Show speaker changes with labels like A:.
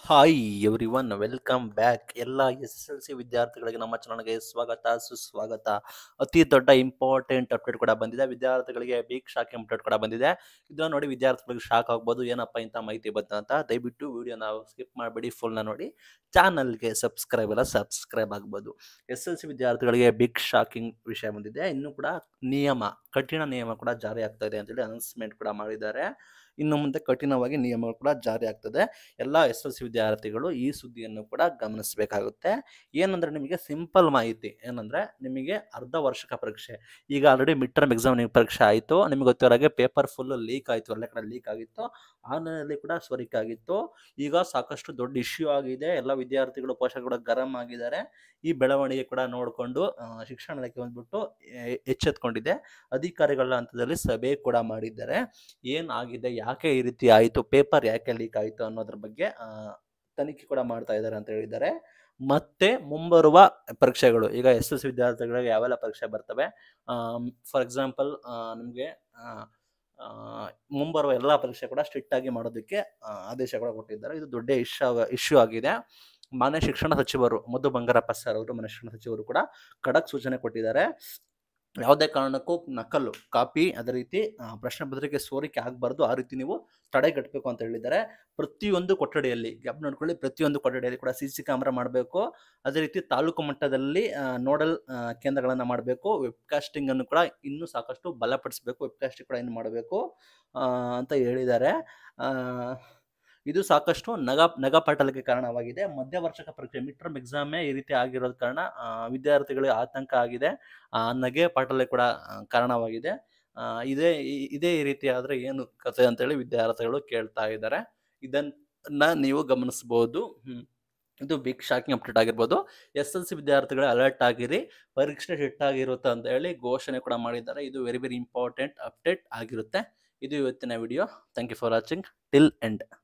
A: Hi everyone welcome back ಎಲ್ಲ S S L C ವಿದ್ಯಾರ್ಥಿಗಳಿಗೆ ನಮ್ಮ ಚಾನಲ್ಗೆ ಸ್ವಾಗತ ಸುಸ್ವಾಗತ ಅತಿ ದೊಡ್ಡ ಇಂಪಾರ್ಟೆಂಟ್ ಅಪ್ಡೇಟ್ ಕೂಡ ಬಂದಿದೆ ವಿದ್ಯಾರ್ಥಿಗಳಿಗೆ ಬಿಗ್ ಶಾಕ್ ಅಪ್ಡೇಟ್ ಕೂಡ ಬಂದಿದೆ ಇದನ್ನ ನೋಡಿ ವಿದ್ಯಾರ್ಥಿಗಳಿಗೆ ಶಾಕ್ ಆಗ್ಬೋದು ಏನಪ್ಪ ಇಂಥ ಮಾಹಿತಿ ಬಂತ ಅಂತ ದಯವಿಟ್ಟು ವಿಡಿಯೋನ ಸ್ಕಿಪ್ ಮಾಡಿಬಿಡಿ ಫುಲ್ನ ನೋಡಿ ಚಾನಲ್ಗೆ ಸಬ್ಸ್ಕ್ರೈಬ್ ಎಲ್ಲ ಸಬ್ಸ್ಕ್ರೈಬ್ ಆಗ್ಬೋದು ಎಸ್ ಎಲ್ ಸಿ ವಿದ್ಯಾರ್ಥಿಗಳಿಗೆ ಬಿಗ್ ಶಾಕಿಂಗ್ ವಿಷಯ ಬಂದಿದೆ ಇನ್ನು ಕೂಡ ನಿಯಮ ಕಠಿಣ ನಿಯಮ ಕೂಡ ಜಾರಿ ಆಗ್ತಾ ಇದೆ ಅಂತೇಳಿ ಅನೌನ್ಸ್ಮೆಂಟ್ ಕೂಡ ಮಾಡಿದ್ದಾರೆ ಇನ್ನು ಮುಂದೆ ಕಠಿಣವಾಗಿ ನಿಯಮಗಳು ಕೂಡ ಜಾರಿ ಆಗ್ತದೆ ಎಲ್ಲ ಎಸ್ ಎಲ್ ಸಿ ವಿದ್ಯಾರ್ಥಿಗಳು ಈ ಸುದ್ದಿಯನ್ನು ಕೂಡ ಗಮನಿಸಬೇಕಾಗುತ್ತೆ ಏನಂದ್ರೆ ನಿಮಗೆ ಸಿಂಪಲ್ ಮಾಹಿತಿ ಏನಂದ್ರೆ ನಿಮಗೆ ಅರ್ಧ ವರ್ಷಕ ಪರೀಕ್ಷೆ ಈಗ ಆಲ್ರೆಡಿ ಮಿಡ್ ಟರ್ಮ್ ಎಕ್ಸಾಮ್ ನಿಮಗೆ ಪರೀಕ್ಷೆ ಆಯಿತು ನಿಮಗೆ ಗೊತ್ತಿರೋ ಹಾಗೆ ಪೇಪರ್ ಫುಲ್ ಲೀಕ್ ಆಯಿತು ಎಲ್ಲ ಕಡೆ ಲೀಕ್ ಆಗಿತ್ತು ಆನ್ಲೈನಲ್ಲಿ ಕೂಡ ಸ್ವರಿಕ್ ಆಗಿತ್ತು ಈಗ ಸಾಕಷ್ಟು ದೊಡ್ಡ ಇಶ್ಯೂ ಆಗಿದೆ ಎಲ್ಲ ವಿದ್ಯಾರ್ಥಿಗಳು ಪೋಷಕರು ಕೂಡ ಗರಂ ಆಗಿದ್ದಾರೆ ಈ ಬೆಳವಣಿಗೆ ಕೂಡ ನೋಡಿಕೊಂಡು ಶಿಕ್ಷಣ ಇಲಾಖೆ ಬಂದ್ಬಿಟ್ಟು ಎ- ಎಚ್ಚೆತ್ಕೊಂಡಿದೆ ಅಧಿಕಾರಿಗಳ ಹಂತದಲ್ಲಿ ಸಭೆ ಕೂಡ ಮಾಡಿದ್ದಾರೆ ಏನಾಗಿದೆ ಯಾಕೆ ಈ ರೀತಿ ಆಯಿತು ಪೇಪರ್ ಯಾಕೆ ಲೀಕ್ ಆಯಿತು ಅನ್ನೋದ್ರ ಬಗ್ಗೆ ಆ, ತನಿಖೆ ಕೂಡ ಮಾಡ್ತಾ ಇದ್ದಾರೆ ಅಂತ ಹೇಳಿದ್ದಾರೆ ಮತ್ತೆ ಮುಂಬರುವ ಪರೀಕ್ಷೆಗಳು ಈಗ ಎಸ್ ಎಸ್ ವಿದ್ಯಾರ್ಥಿಗಳಿಗೆ ಯಾವೆಲ್ಲ ಪರೀಕ್ಷೆ ಬರ್ತವೆ ಫಾರ್ ಎಕ್ಸಾಂಪಲ್ ನಿಮಗೆ ಮುಂಬರುವ ಎಲ್ಲ ಪರೀಕ್ಷೆ ಕೂಡ ಸ್ಟ್ರಿಕ್ಟ್ ಆಗಿ ಮಾಡೋದಕ್ಕೆ ಆ, ಆದೇಶ ಕೂಡ ಕೊಟ್ಟಿದ್ದಾರೆ ಇದು ದೊಡ್ಡ ಇಶ್ಯೂ ಇಶ್ಯೂ ಆಗಿದೆ ಮಾನ್ಯ ಶಿಕ್ಷಣ ಸಚಿವರು ಮಧು ಬಂಗಾರಪ್ಪ ಸರ್ ಅವರು ಮಾನ್ಯ ಶಿಕ್ಷಣ ಸಚಿವರು ಕೂಡ ಖಡಕ್ ಸೂಚನೆ ಕೊಟ್ಟಿದ್ದಾರೆ ಯಾವುದೇ ಕಾರಣಕ್ಕೂ ನಕಲು ಕಾಪಿ ಅದೇ ರೀತಿ ಆ, ಪ್ರಶ್ನೆ ಪತ್ರಿಕೆ ಸೋರಿಕೆ ಆಗಬಾರ್ದು ಆ ರೀತಿ ನೀವು ತಡೆಗಟ್ಟಬೇಕು ಅಂತ ಹೇಳಿದ್ದಾರೆ ಪ್ರತಿಯೊಂದು ಕೊಠಡಿಯಲ್ಲಿ ಗ್ಯಾಪ್ ನೋಡ್ಕೊಳ್ಳಿ ಪ್ರತಿಯೊಂದು ಕೊಠಡಿಯಲ್ಲಿ ಕೂಡ ಸಿ ಸಿ ಕ್ಯಾಮ್ರಾ ಮಾಡಬೇಕು ಅದೇ ರೀತಿ ತಾಲೂಕು ಮಟ್ಟದಲ್ಲಿ ನೋಡಲ್ ಕೇಂದ್ರಗಳನ್ನು ಮಾಡಬೇಕು ವೆಬ್ಕಾಸ್ಟಿಂಗ್ ಅನ್ನು ಕೂಡ ಇನ್ನೂ ಸಾಕಷ್ಟು ಬಲಪಡಿಸಬೇಕು ವೆಬ್ಕಾಸ್ಟಿಂಗ್ ಕೂಡ ಇನ್ನು ಮಾಡಬೇಕು ಅಂತ ಹೇಳಿದ್ದಾರೆ ಆ, ಇದು ಸಾಕಷ್ಟು ನಗ ನಗಪಾಟಲಕ್ಕೆ ಕಾರಣವಾಗಿದೆ ಮಧ್ಯವರ್ಷಕ ಪರೀಕ್ಷೆ ಮಿಡ್ ಟರ್ಮ್ ಎಕ್ಸಾಮೇ ಈ ರೀತಿ ಆಗಿರೋದ ಕಾರಣ ಆ, ವಿದ್ಯಾರ್ಥಿಗಳಿಗೆ ಆತಂಕ ಆಗಿದೆ ಆ, ನಗೆ ಪಾಟಲೆ ಕೂಡ ಆ, ಕಾರಣವಾಗಿದೆ ಆ, ಇದೇ ಈ- ಇದೇ ಈ ರೀತಿ ಆದರೆ ಏನು ಕಥೆ ಅಂತೇಳಿ ವಿದ್ಯಾರ್ಥಿಗಳು ಕೇಳ್ತಾ ಇದ್ದಾರೆ ಇದನ್ನ ನೀವು ಗಮನಿಸ್ಬೋದು ಹ್ಮ್. ಇದು ಬಿಗ್ ಶಾಕಿಂಗ್ ಅಪ್ಡೇಟ್ ಆಗಿರ್ಬೋದು ಎಸ್ ಎಲ್ ಸಿ ವಿದ್ಯಾರ್ಥಿಗಳು ಅಲರ್ಟ್ ಆಗಿರಿ ಪರೀಕ್ಷೆ ಹಿಟ್ ಆಗಿರುತ್ತೆ ಅಂತ ಹೇಳಿ ಘೋಷಣೆ ಕೂಡ ಮಾಡಿದ್ದಾರೆ ಇದು ವೆರಿ ವೆರಿ ಇಂಪಾರ್ಟೆಂಟ್ ಅಪ್ಡೇಟ್ ಆಗಿರುತ್ತೆ ಇದು ಇವತ್ತಿನ video thank you for watching till end